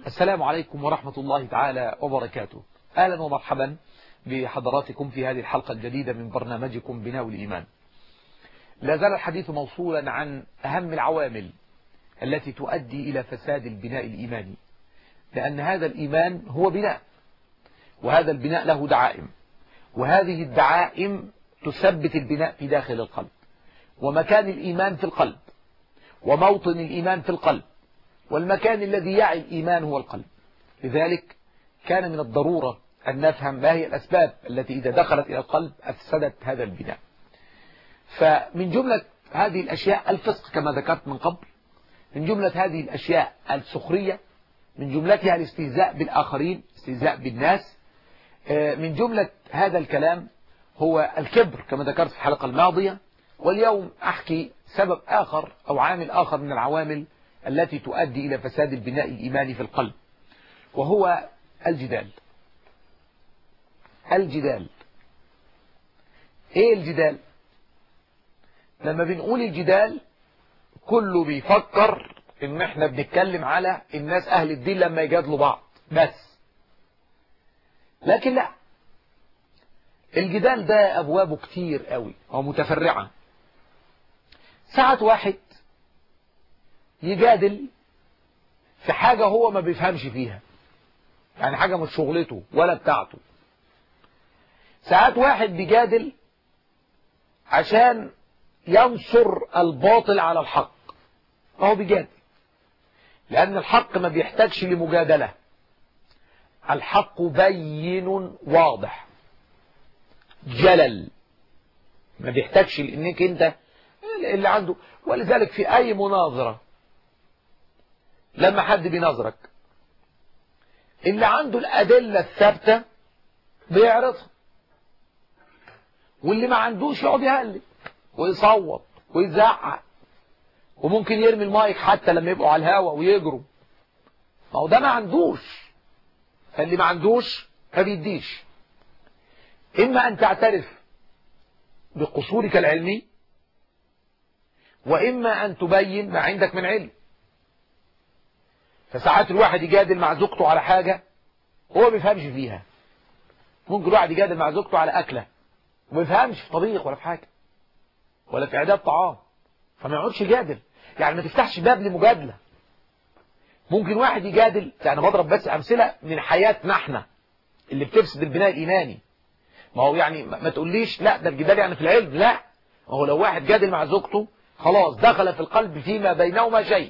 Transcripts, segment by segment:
السلام عليكم ورحمة الله تعالى وبركاته أهلا ومرحبا بحضراتكم في هذه الحلقة الجديدة من برنامجكم بناء الإيمان لا زال الحديث موصولا عن أهم العوامل التي تؤدي إلى فساد البناء الإيماني لأن هذا الإيمان هو بناء وهذا البناء له دعائم وهذه الدعائم تثبت البناء في داخل القلب ومكان الإيمان في القلب وموطن الإيمان في القلب والمكان الذي يعي الإيمان هو القلب لذلك كان من الضرورة أن نفهم ما هي الأسباب التي إذا دخلت إلى القلب أفسدت هذا البناء فمن جملة هذه الأشياء الفسق كما ذكرت من قبل من جملة هذه الأشياء السخرية من جملتها الاستهزاء بالآخرين استهزاء بالناس من جملة هذا الكلام هو الكبر كما ذكرت في الحلقة الماضية واليوم أحكي سبب آخر أو عامل آخر من العوامل التي تؤدي إلى فساد البناء الإيماني في القلب وهو الجدال الجدال ايه الجدال لما بنقول الجدال كله بيفكر ان احنا بنتكلم على الناس اهل الدين لما يجادلوا بعض بس لكن لا الجدال ده ابوابه كتير قوي ومتفرعة ساعة واحد يجادل في حاجة هو ما بيفهمش فيها يعني حاجة مش شغلته ولا بتاعته ساعات واحد بيجادل عشان ينصر الباطل على الحق فهو بيجادل لأن الحق ما بيحتاجش لمجادلة الحق بين واضح جلل ما بيحتاجش لانك انت اللي عنده ولذلك في اي مناظرة لما حد بيناظرك اللي عنده الادلة الثابتة بيعرضها واللي ما عندوش يقعد يهلل ويصوت ويزعق وممكن يرمي المايك حتى لما يبقوا على الهوا ويجروا ما هو ده ما عندوش فاللي ما عندوش ما بيديش إما أن تعترف بقصورك العلمي وإما أن تبين ما عندك من علم فساعات الواحد يجادل مع زوجته على حاجة هو ما بيفهمش فيها ممكن الواحد يجادل مع زوجته على أكلة وما بيفهمش في طبيخ ولا في حاجة ولا في إعداد طعام فما يقعدش يجادل يعني ما تفتحش باب لمجادلة ممكن واحد يجادل يعني بضرب بس أمثلة من حياتنا احنا اللي بتفسد البناء الإيماني ما هو يعني ما تقوليش لا ده الجدال يعني في العلم لا ما هو لو واحد جادل مع زوجته خلاص دخل في القلب فيما بينهما شيء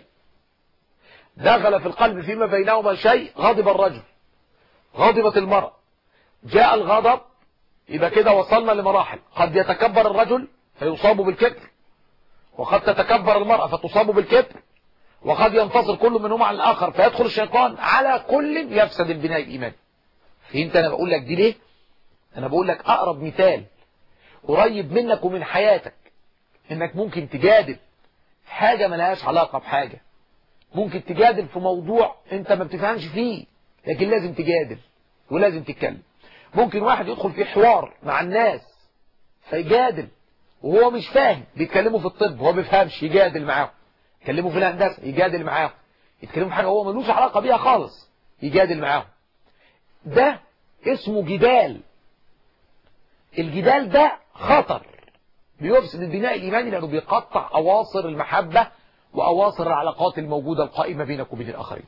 دخل في القلب فيما بينهما شيء غضب الرجل غضبت المرأة جاء الغضب يبقى كده وصلنا لمراحل قد يتكبر الرجل فيصاب بالكبر وقد تتكبر المرأة فتصاب بالكبر وقد ينتصر كل منهما على الآخر فيدخل الشيطان على كل يفسد البناء الإيماني فهمت أنا بقول لك دي ليه أنا بقول لك أقرب مثال قريب منك ومن حياتك إنك ممكن تجادل في حاجة ملهاش علاقة بحاجة ممكن تجادل في موضوع أنت ما بتفهمش فيه لكن لازم تجادل ولازم تتكلم ممكن واحد يدخل في حوار مع الناس فيجادل وهو مش فاهم بيتكلموا في الطب هو بيفهمش يجادل معاهم يتكلموا في الهندسة يجادل معاهم يتكلموا في حاجة هو ملوش علاقة بيها خالص يجادل معاهم ده اسمه جدال الجدال ده خطر بيفسد البناء الإيماني لأنه بيقطع أواصر المحبة وأواصر العلاقات الموجودة القائمة بينك وبين الآخرين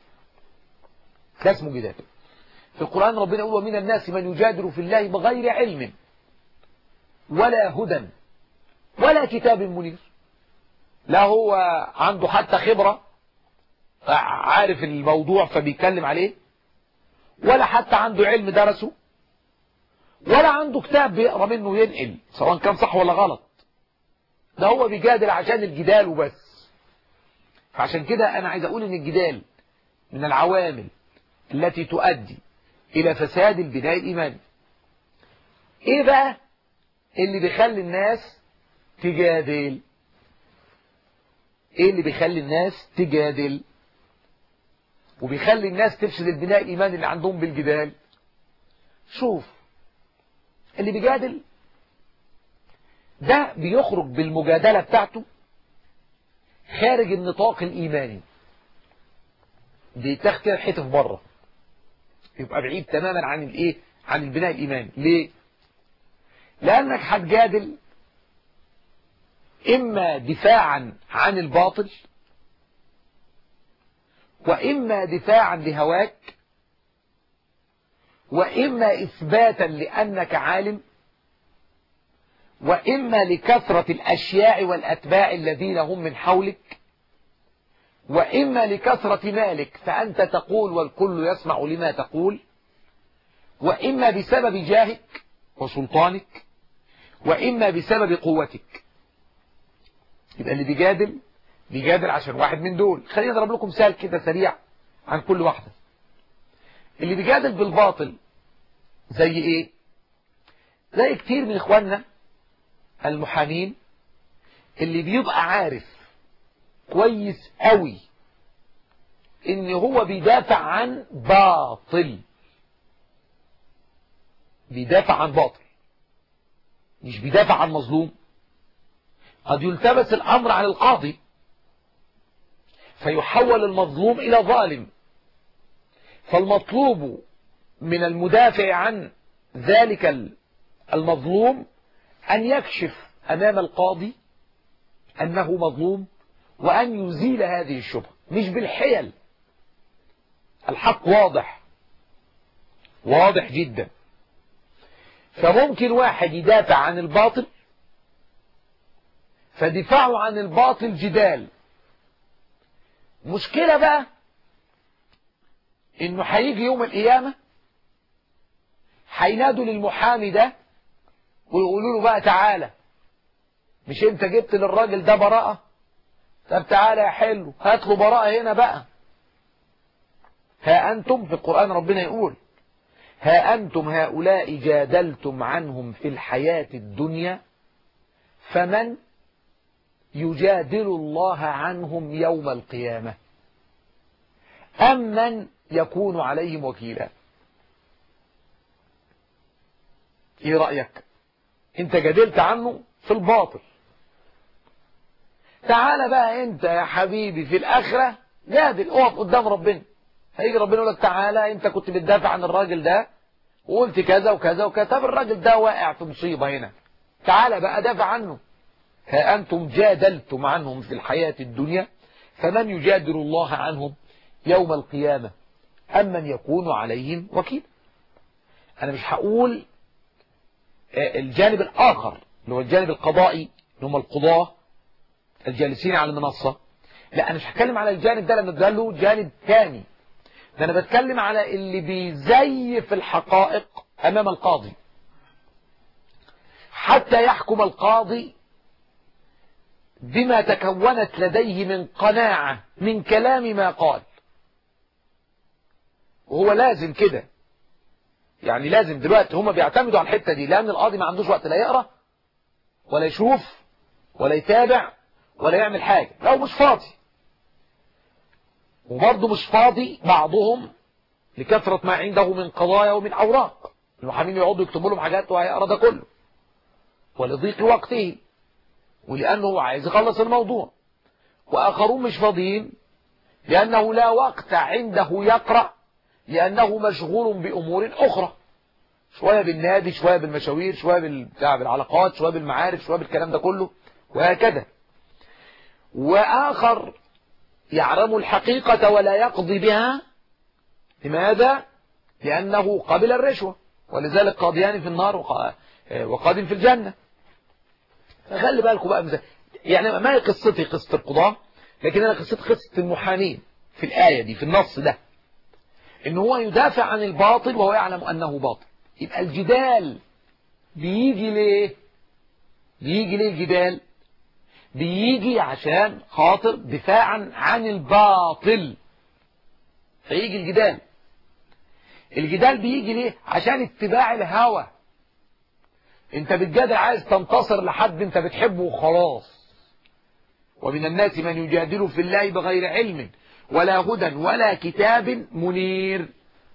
ده اسمه جدال في القرآن ربنا يقول ومن الناس من يجادل في الله بغير علم ولا هدى ولا كتاب منير لا هو عنده حتى خبرة عارف الموضوع فبيتكلم عليه ولا حتى عنده علم درسه ولا عنده كتاب بيقرا منه ينقل سواء كان صح ولا غلط ده هو بيجادل عشان الجدال وبس فعشان كده انا عايز اقول ان الجدال من العوامل التي تؤدي الى فساد البناء الايماني ايه بقى اللي بيخلي الناس تجادل ايه اللي بيخلي الناس تجادل وبيخلي الناس تفسد البناء الايماني اللي عندهم بالجدال شوف اللي بيجادل ده بيخرج بالمجادلة بتاعته خارج النطاق الإيماني بيتاخد كده حتف بره يبقى بعيد تماما عن الايه عن البناء الايماني ليه لانك هتجادل اما دفاعا عن الباطل واما دفاعا لهواك واما اثباتا لانك عالم واما لكثرة الاشياء والاتباع الذين هم من حولك وإما لكثرة مالك فأنت تقول والكل يسمع لما تقول وإما بسبب جاهك وسلطانك وإما بسبب قوتك يبقى اللي بيجادل بيجادل عشان واحد من دول خلينا نضرب لكم مثال كده سريع عن كل واحدة اللي بيجادل بالباطل زي ايه زي كتير من اخواننا المحامين اللي بيبقى عارف كويس قوي ان هو بيدافع عن باطل بيدافع عن باطل مش بيدافع عن مظلوم قد يلتبس الامر على القاضي فيحول المظلوم الى ظالم فالمطلوب من المدافع عن ذلك المظلوم ان يكشف امام القاضي انه مظلوم وأن يزيل هذه الشبهة مش بالحيل الحق واضح واضح جدا فممكن واحد يدافع عن الباطل فدفاعه عن الباطل جدال مشكلة بقى انه هيجي يوم القيامة هينادوا للمحامي ده ويقولوا له بقى تعالى مش انت جبت للراجل ده براءة طب تعالى يا حلو هات له براءة هنا بقى ها أنتم في القرآن ربنا يقول ها أنتم هؤلاء جادلتم عنهم في الحياة الدنيا فمن يجادل الله عنهم يوم القيامة أم من يكون عليهم وكيلا ايه رأيك انت جادلت عنه في الباطل تعالى بقى انت يا حبيبي في الاخرة جادل اقف قدام ربنا هيجي ربنا يقول لك تعالى انت كنت بتدافع عن الراجل ده وقلت كذا وكذا وكذا طب الراجل ده واقع في مصيبة هنا تعالى بقى دافع عنه ها أنتم جادلتم عنهم في الحياة الدنيا فمن يجادل الله عنهم يوم القيامة أم من يكون عليهم وكيل أنا مش هقول الجانب الآخر اللي هو الجانب القضائي اللي هم القضاة الجالسين على المنصة لا أنا مش هتكلم على الجانب ده لأنه ده له جانب ثاني ده أنا بتكلم على اللي بيزيف الحقائق أمام القاضي حتى يحكم القاضي بما تكونت لديه من قناعة من كلام ما قال وهو لازم كده يعني لازم دلوقتي هم بيعتمدوا على الحتة دي لأن القاضي ما عندوش وقت لا يقرأ ولا يشوف ولا يتابع ولا يعمل حاجة لو مش فاضي وبرضه مش فاضي بعضهم لكثرة ما عنده من قضايا ومن أوراق المحامين يقعدوا يكتبوا لهم حاجات وهيقرا ده كله ولضيق وقته ولأنه هو عايز يخلص الموضوع وآخرون مش فاضيين لأنه لا وقت عنده يقرأ لأنه مشغول بأمور أخرى شوية بالنادي شوية بالمشاوير شوية بالعلاقات شوية بالمعارف شوية بالكلام ده كله وهكذا وآخر يعلم الحقيقة ولا يقضي بها لماذا؟ لأنه قبل الرشوة ولذلك قاضيان في النار وقاض في الجنة فخلي بالكم بقى مثلا يعني ما هي قصتي قصة القضاة لكن أنا قصتي قصة المحامين في الآية دي في النص ده إن هو يدافع عن الباطل وهو يعلم أنه باطل يبقى الجدال بيجي ليه بيجي ليه الجدال بيجي عشان خاطر دفاعا عن الباطل فيجي الجدال الجدال بيجي ليه عشان اتباع الهوى انت بتجادل عايز تنتصر لحد انت بتحبه وخلاص ومن الناس من يجادل في الله بغير علم ولا هدى ولا كتاب منير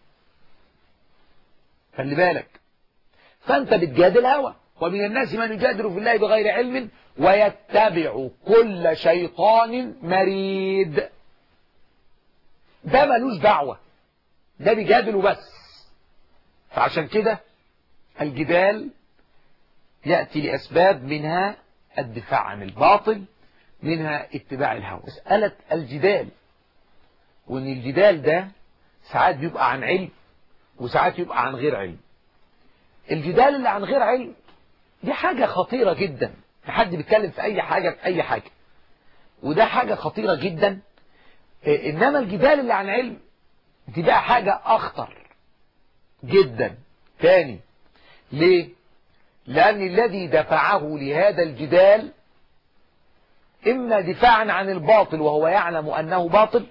خلي بالك فانت بتجادل هوى ومن الناس من يجادل في الله بغير علم ويتبع كل شيطان مريد ده ملوش دعوة ده بيجادل وبس فعشان كده الجدال يأتي لأسباب منها الدفاع عن الباطل منها اتباع الهوى مسألة الجدال وان الجدال ده ساعات بيبقى عن علم وساعات يبقى عن غير علم الجدال اللي عن غير علم دي حاجة خطيرة جدا حد بيتكلم في اي حاجة في اي حاجة وده حاجة خطيرة جدا انما الجدال اللي عن علم دي بقى حاجة اخطر جدا تاني ليه لان الذي دفعه لهذا الجدال اما دفاعا عن الباطل وهو يعلم انه باطل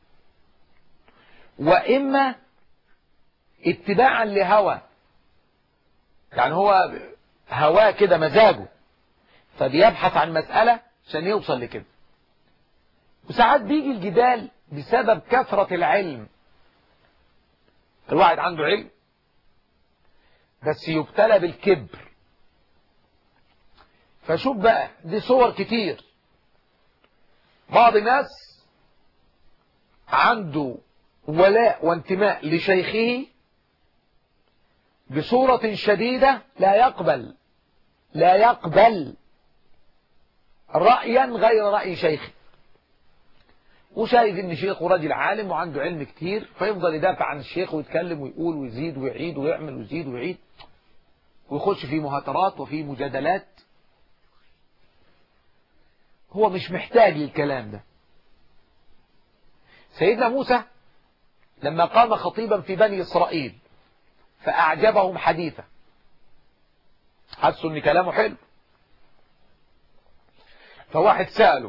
واما اتباعا لهوى يعني هو هواه كده مزاجه فبيبحث عن مسألة عشان يوصل لكده وساعات بيجي الجدال بسبب كثرة العلم الواحد عنده علم بس يبتلى بالكبر فشوف بقى دي صور كتير بعض الناس عنده ولاء وانتماء لشيخه بصورة شديدة لا يقبل لا يقبل رأيا غير رأي شيخه وشايف ان شيخه راجل عالم وعنده علم كتير فيفضل يدافع عن الشيخ ويتكلم ويقول ويزيد ويعيد ويعمل ويزيد ويعيد ويخش في مهاترات وفي مجادلات هو مش محتاج للكلام ده سيدنا موسى لما قام خطيبا في بني إسرائيل فأعجبهم حديثه حسوا ان كلامه حلو فواحد سأله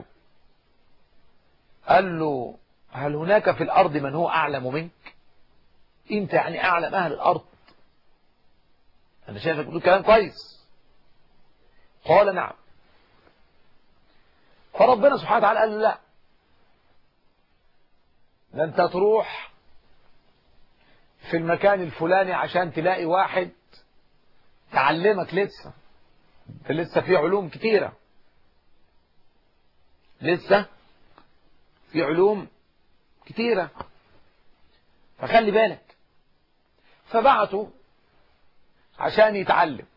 قال له هل هناك في الأرض من هو أعلم منك انت يعني أعلم أهل الأرض أنا شايفك بتقول كلام كويس قال نعم فربنا سبحانه وتعالى قال له لا ده انت تروح في المكان الفلاني عشان تلاقي واحد تعلمك لسه لسه في علوم كتيرة لسه في علوم كتيرة فخلي بالك فبعته عشان يتعلم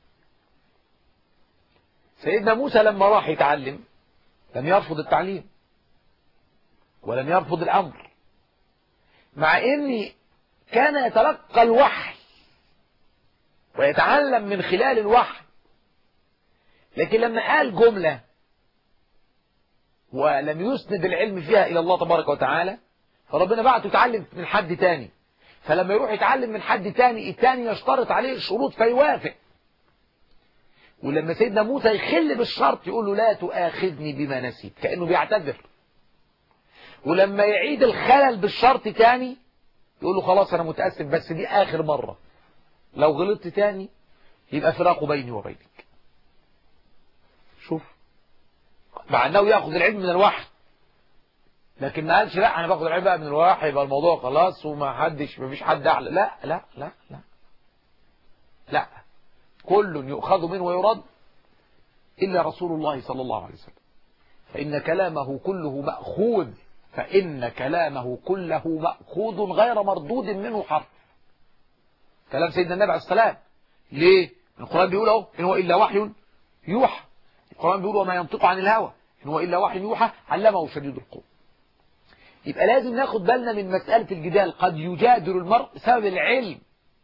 سيدنا موسى لما راح يتعلم لم يرفض التعليم ولم يرفض الأمر مع أن كان يتلقى الوحي ويتعلم من خلال الوحي لكن لما قال جملة ولم يسند العلم فيها إلى الله تبارك وتعالى فربنا بعته يتعلم من حد تاني فلما يروح يتعلم من حد تاني التاني يشترط عليه الشروط فيوافق ولما سيدنا موسى يخل بالشرط يقول له لا تؤاخذني بما نسيت كأنه بيعتذر ولما يعيد الخلل بالشرط تاني يقول له خلاص أنا متأسف بس دي آخر مرة لو غلطت تاني يبقى فراق بيني وبينك شوف مع أنه يأخذ العلم من الوحي لكن ما قالش لا أنا باخذ العلم بقى من الوحي يبقى الموضوع خلاص وما حدش ما فيش حد أعلى لا لا لا لا لا كل يؤخذ منه ويرد إلا رسول الله صلى الله عليه وسلم فإن كلامه كله مأخوذ فإن كلامه كله مأخوذ غير مردود منه حرف كلام سيدنا النبي عليه السلام ليه القرآن بيقول اهو إن هو إلا وحي يوحى القرآن بيقول وما ينطق عن الهوى إن هو إلا وحي يوحى علمه شديد القوة يبقى لازم ناخد بالنا من مسألة الجدال قد يجادل المرء بسبب العلم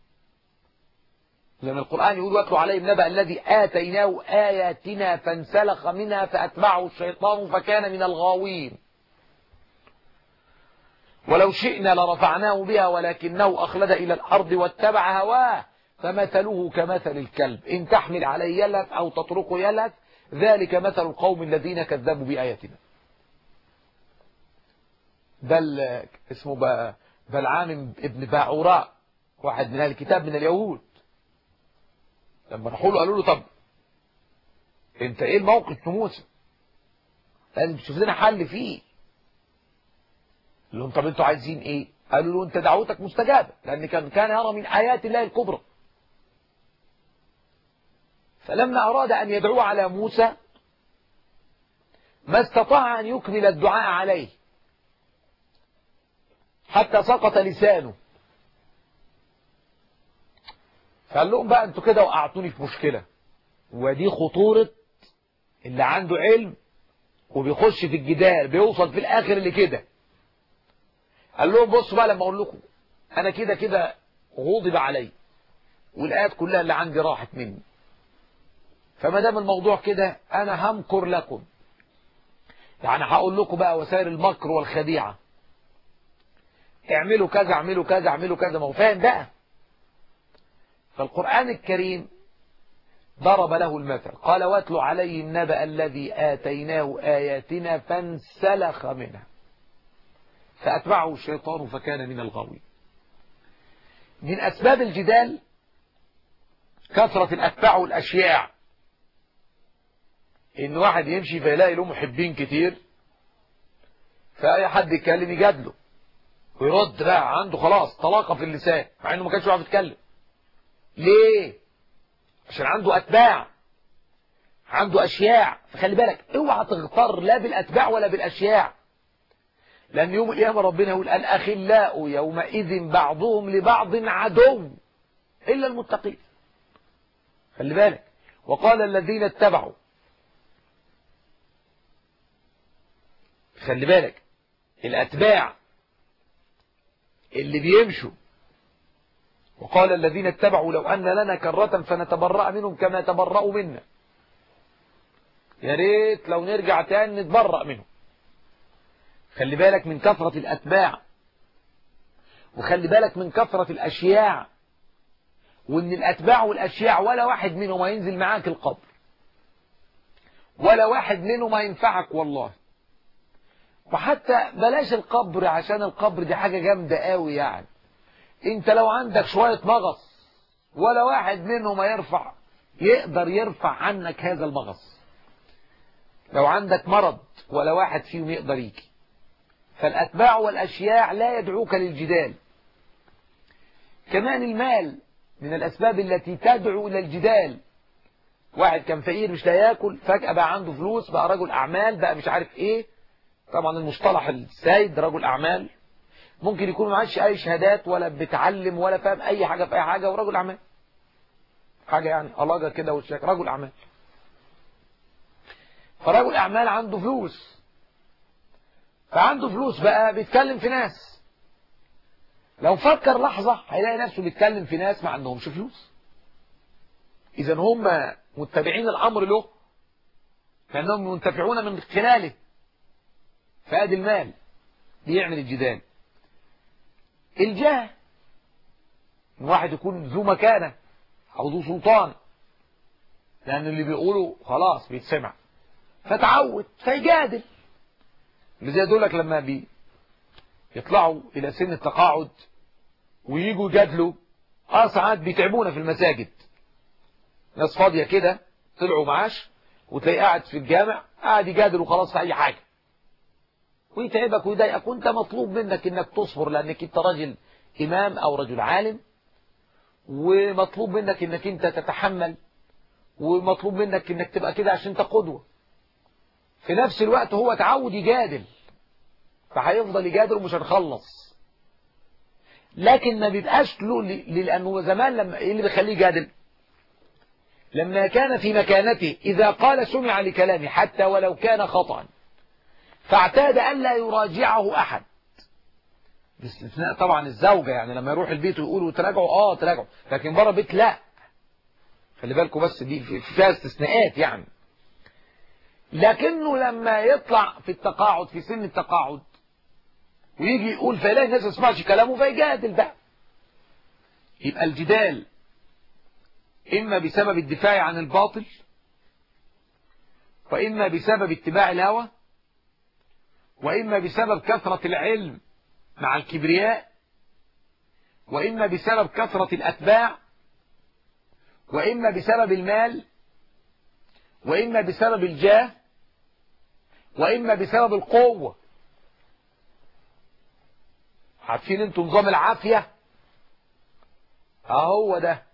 لأن القرآن يقول واتلو عليهم نبأ الذي آتيناه آياتنا فانسلخ منها فأتبعه الشيطان فكان من الغاوين ولو شئنا لرفعناه بها ولكنه أخلد إلى الأرض واتبع هواه فمثله كمثل الكلب إن تحمل عليه يلهث أو تتركه يلهث ذلك مثل القوم الذين كذبوا بآياتنا بل اسمه بلعام ابن باعوراء واحد من الكتاب من اليهود لما راحوا له قالوا له طب انت ايه الموقف في موسى لازم تشوف لنا حل فيه قال لهم طب انتوا عايزين ايه قالوا له انت دعوتك مستجابة لان كان كان يرى من ايات الله الكبرى فلما اراد ان يدعو على موسى ما استطاع ان يكمل الدعاء عليه حتى سقط لسانه فقال لهم بقى انتوا كده وقعتوني في مشكلة ودي خطورة اللي عنده علم وبيخش في الجدال بيوصل في الاخر لكده قال لهم بصوا بقى لما اقول لكم انا كده كده غضب علي والايات كلها اللي عندي راحت مني فما دام الموضوع كده انا همكر لكم يعني هقول لكم بقى وسائل المكر والخديعة اعملوا كذا اعملوا كذا اعملوا كذا ما هو فاهم بقى فالقرآن الكريم ضرب له المثل قال واتل عليهم نبأ الذي آتيناه آياتنا فانسلخ منها فأتبعه الشيطان فكان من الغاوين من أسباب الجدال كثرة الأتباع والأشياع إن واحد يمشي فيلاقي له محبين كتير فأي حد يتكلم يجادله ويرد بقى عنده خلاص طلاقة في اللسان مع إنه ما كانش يعرف يتكلم ليه عشان عنده أتباع عنده أشياع فخلي بالك اوعى تغتر لا بالأتباع ولا بالأشياع لأن يوم القيامة ربنا يقول الأخلاء يومئذ بعضهم لبعض عدو إلا المتقين خلي بالك وقال الذين اتبعوا خلي بالك الأتباع اللي بيمشوا وقال الذين اتبعوا لو أن لنا كرة فنتبرأ منهم كما تبرأوا منا يا ريت لو نرجع تاني نتبرأ منهم خلي بالك من كثرة الأتباع وخلي بالك من كثرة الأشياع وإن الأتباع والأشياع ولا واحد منهم هينزل معاك القبر ولا واحد منهم هينفعك والله وحتى بلاش القبر عشان القبر دي حاجة جامدة قوي يعني انت لو عندك شوية مغص ولا واحد منهم يرفع يقدر يرفع عنك هذا المغص لو عندك مرض ولا واحد فيهم يقدر يجي فالأتباع والأشياع لا يدعوك للجدال كمان المال من الأسباب التي تدعو إلى الجدال واحد كان فقير مش لا ياكل فجأة بقى عنده فلوس بقى رجل أعمال بقى مش عارف إيه طبعا المصطلح السيد رجل أعمال ممكن يكون معاش أي شهادات ولا بتعلم ولا فاهم أي حاجة في أي حاجة ورجل أعمال حاجة يعني ألاجة كده والشك رجل أعمال فرجل أعمال عنده فلوس فعنده فلوس بقى بيتكلم في ناس لو فكر لحظة هيلاقي نفسه بيتكلم في ناس ما عندهمش فلوس إذا هم متبعين الأمر له لأنهم منتفعون من خلاله فادي المال بيعمل الجدال الجاه ان واحد يكون ذو مكانة او ذو سلطان لان اللي بيقوله خلاص بيتسمع فتعود فيجادل اللي زي دولك لما بي يطلعوا الى سن التقاعد ويجوا يجادلوا اه ساعات بيتعبونا في المساجد ناس فاضية كده طلعوا معاش وتلاقيه قاعد في الجامع قاعد يجادل وخلاص في اي حاجة ويتعبك ويضايقك وانت مطلوب منك انك تصبر لانك انت راجل امام او رجل عالم ومطلوب منك انك انت تتحمل ومطلوب منك انك تبقى كده عشان انت قدوة في نفس الوقت هو تعود يجادل فهيفضل يجادل ومش هنخلص لكن ما بيبقاش له لانه زمان لما ايه اللي بيخليه يجادل لما كان في مكانته اذا قال سمع لكلامه حتى ولو كان خطأ فاعتاد أن لا يراجعه أحد باستثناء طبعا الزوجة يعني لما يروح البيت ويقولوا تراجعوا اه تراجعوا لكن بره البيت لا خلي بالكم بس دي فيها استثناءات يعني لكنه لما يطلع في التقاعد في سن التقاعد ويجي يقول فيلاقي الناس ما تسمعش كلامه فيجادل بقى يبقى الجدال إما بسبب الدفاع عن الباطل وإما بسبب اتباع الهوى وإما بسبب كثرة العلم مع الكبرياء وإما بسبب كثرة الأتباع وإما بسبب المال وإما بسبب الجاه وإما بسبب القوة عارفين انتوا نظام العافية اهو ده